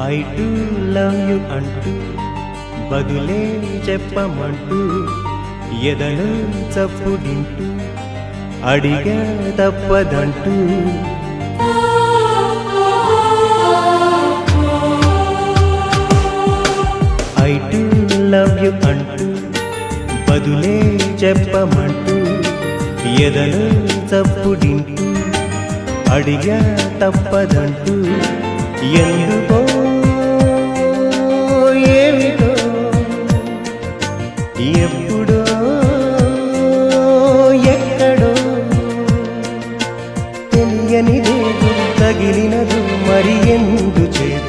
I to love you అంటూ బదులే చెప్పమంటూ ఎదలో చప్పుడింటూ అడిగా తప్పదంటూ ఐ టు లవ్ యు అంటూ బదులే చెప్పమంటూ ఎదలో చప్పుడింటూ అడిగా తప్పదంటూ ఎందుకో ఏమిటో ఎప్పుడో ఎక్కడో తెలియనిదేదో తగిలినదు మరి ఎందు చేత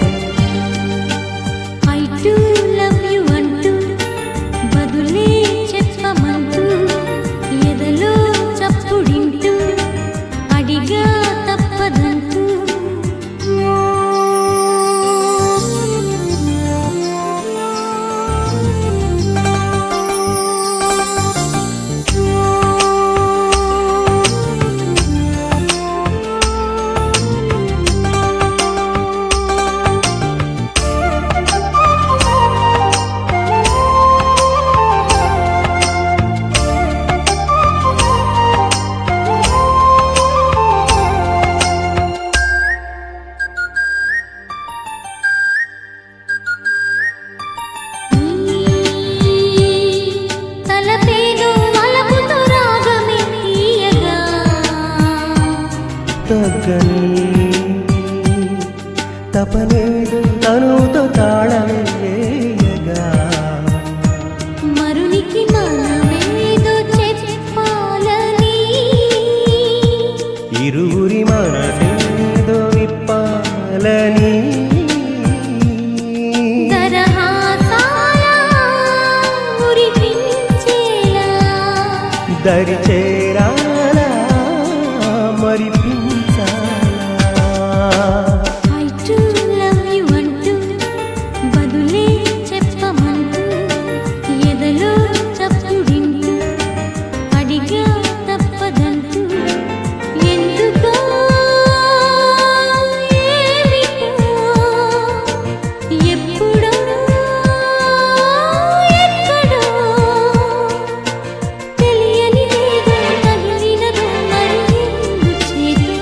ఐ టు లవ్ యు అంటూ బదులే చెప్పమంటూ ఎదలో చప్పుడింటూ అడిగా తప్పదంటూ తలపేదు వలపుతో రాగమే తీయగా తగ్గని తపలేదు తనుతో తాళమేయగా మరునికి మనమేదో చెప్పాలని ఇరువురి మనసేదో విప్పాలని దరహాసాల మురిపించేలా దరి చేరాలా మరిపించాలా ఐ టు లవ్ యు అంటూ బదులే చెప్పమంటూ ఎదలో చప్పుడింటూ అడిగా తప్పదంటూ ఎందుకో ఏమిటో ఎప్పుడో ఎక్కడో తెలియనిదేదో తగిలినదో మరి ఎందుచేదో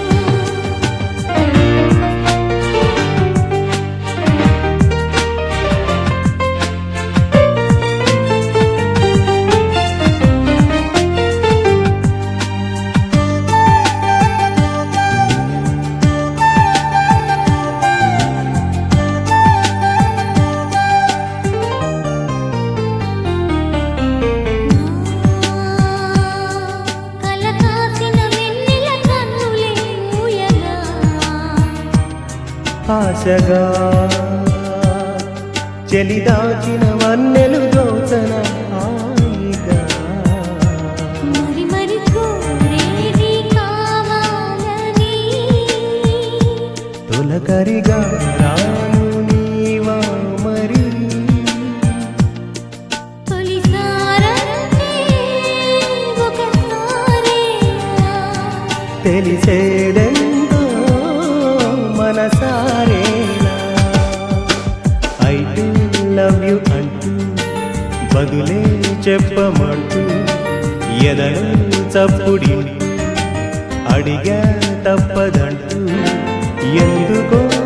కలకాసిన వెన్నెల కన్నులే ఊయగా ఆశగా చెలిదాచిన వన్నెలు దోచన హాయిగా మరి మరి కోరేది కావాలని తొలకరిగా రాను నీవా మరి తొలిసారంటే ఒకసారే తెలిసేదెందో మనసారేనా ఐ డు లవ్ యు అంటూ బదులే చెప్పమంటూ ఎదలో చప్పుడింటూ అడిగా తప్పదంటూ ఎందుకో